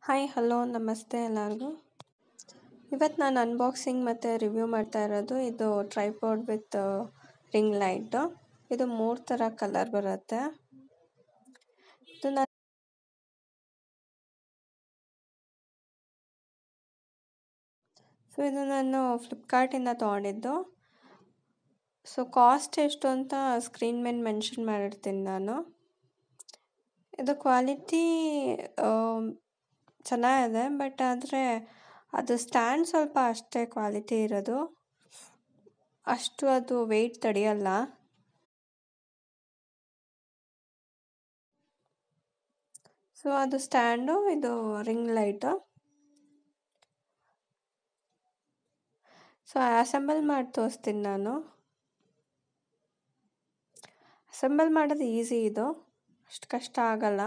hi hello ನಮಸ್ತೆ ಎಲ್ಲರಿಗೂ ಇವತ್ತು ನಾನು ಅನ್ಬಾಕ್ಸಿಂಗ್ ಮತ್ತು ರಿವ್ಯೂ ಮಾಡ್ತಾ ಇರೋದು ಇದು ಟ್ರೈಪಾಡ್ ವಿತ್ ರಿಂಗ್ ಲೈಟು ಇದು ಮೂರು ಥರ ಕಲರ್ ಬರುತ್ತೆ ಇದು ನಾನು ಸೊ ಇದು ನಾನು ಫ್ಲಿಪ್ಕಾರ್ಟಿಂದ ತೊಗೊಂಡಿದ್ದು ಸೊ ಕಾಸ್ಟ್ ಎಷ್ಟು ಅಂತ ಸ್ಕ್ರೀನ್ ಮೇಲೆ ಮೆನ್ಷನ್ ಮಾಡಿರ್ತೀನಿ ನಾನು ಇದು ಕ್ವಾಲಿಟಿ ಚೆನ್ನಾಗಿದೆ ಬಟ್ ಆದರೆ ಅದು ಸ್ಟ್ಯಾಂಡ್ ಸ್ವಲ್ಪ ಅಷ್ಟೇ ಕ್ವಾಲಿಟಿ ಇರೋದು ಅಷ್ಟು ಅದು ವೆಯ್ಟ್ ತಡೆಯಲ್ಲ ಸೊ ಅದು ಸ್ಟ್ಯಾಂಡು ಇದು ರಿಂಗ್ ಲೈಟು ಸೊ ಅಸೆಂಬಲ್ ಮಾಡಿ ತೋರಿಸ್ತೀನಿ ನಾನು ಅಸೆಂಬಲ್ ಮಾಡೋದು ಈಸಿ ಇದು ಅಷ್ಟು ಕಷ್ಟ ಆಗಲ್ಲ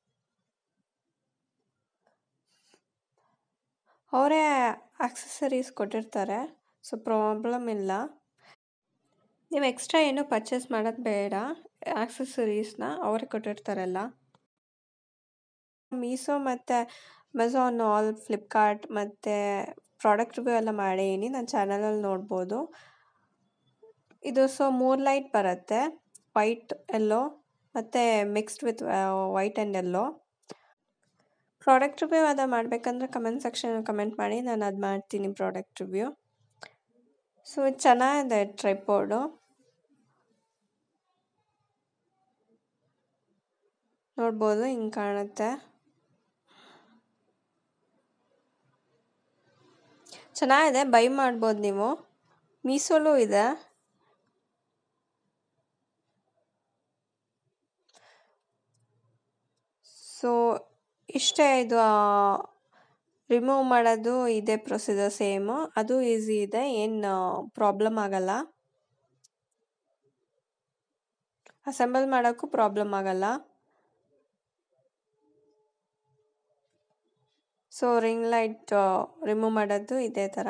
ಅವರೇ ಆಕ್ಸೆಸರೀಸ್ ಕೊಟ್ಟಿರ್ತಾರೆ ಸೊ ಪ್ರಾಬ್ಲಮ್ ಇಲ್ಲ ನೀವು ಎಕ್ಸ್ಟ್ರಾ ಏನು ಪರ್ಚೇಸ್ ಮಾಡೋದು ಬೇಡ ಆಕ್ಸೆಸರೀಸ್ನ ಅವರೇ ಕೊಟ್ಟಿರ್ತಾರಲ್ಲ ಮೀಸೋ ಮತ್ತು ಅಮೆಝಾನ್ ಆಲ್ ಫ್ಲಿಪ್ಕಾರ್ಟ್ ಮತ್ತು ಪ್ರಾಡಕ್ಟ್ ರಿವ್ಯೂ ಎಲ್ಲ ಮಾಡೀನಿ ನನ್ನ ಚಾನಲಲ್ಲಿ ನೋಡ್ಬೋದು ಇದು ಸೊ ಮೂರು ಲೈಟ್ ಬರುತ್ತೆ ವೈಟ್ ಎಲ್ಲೋ ಮತ್ತು mixed with white and yellow product review ಅದ ಮಾಡಬೇಕಂದ್ರೆ ಕಮೆಂಟ್ ಸೆಕ್ಷನ್ ಕಮೆಂಟ್ ಮಾಡಿ ನಾನು ಅದು ಮಾಡ್ತೀನಿ ಪ್ರಾಡಕ್ಟ್ ರಿವ್ಯೂ ಸೊ ಇದು ಚೆನ್ನಾಗಿದೆ ಟ್ರೈಪೋರ್ಡು ನೋಡ್ಬೋದು ಹಿಂಗೆ ಕಾಣುತ್ತೆ ಚೆನ್ನಾಗಿದೆ ಬೈ ಮಾಡ್ಬೋದು ನೀವು ಮೀಸೋಲೂ ಇದೆ ಸೊ ಇಷ್ಟೇ ಇದು ರಿಮೂವ್ ಮಾಡೋದು ಇದೇ ಪ್ರೊಸೀಜರ್ ಸೇಮು ಅದು ಈಸಿ ಇದೆ ಏನು ಪ್ರಾಬ್ಲಮ್ ಆಗಲ್ಲ ಅಸೆಂಬಲ್ ಮಾಡೋಕ್ಕೂ ಪ್ರಾಬ್ಲಮ್ ಆಗಲ್ಲ ಸೊ ರಿಂಗ್ ಲೈಟ್ ರಿಮೂವ್ ಮಾಡೋದು ಇದೇ ಥರ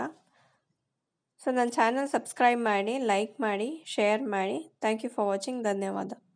ಸೊ ನನ್ನ ಚಾನಲ್ ಸಬ್ಸ್ಕ್ರೈಬ್ ಮಾಡಿ ಲೈಕ್ ಮಾಡಿ ಶೇರ್ ಮಾಡಿ ಥ್ಯಾಂಕ್ ಯು ಫಾರ್ ವಾಚಿಂಗ್ ಧನ್ಯವಾದ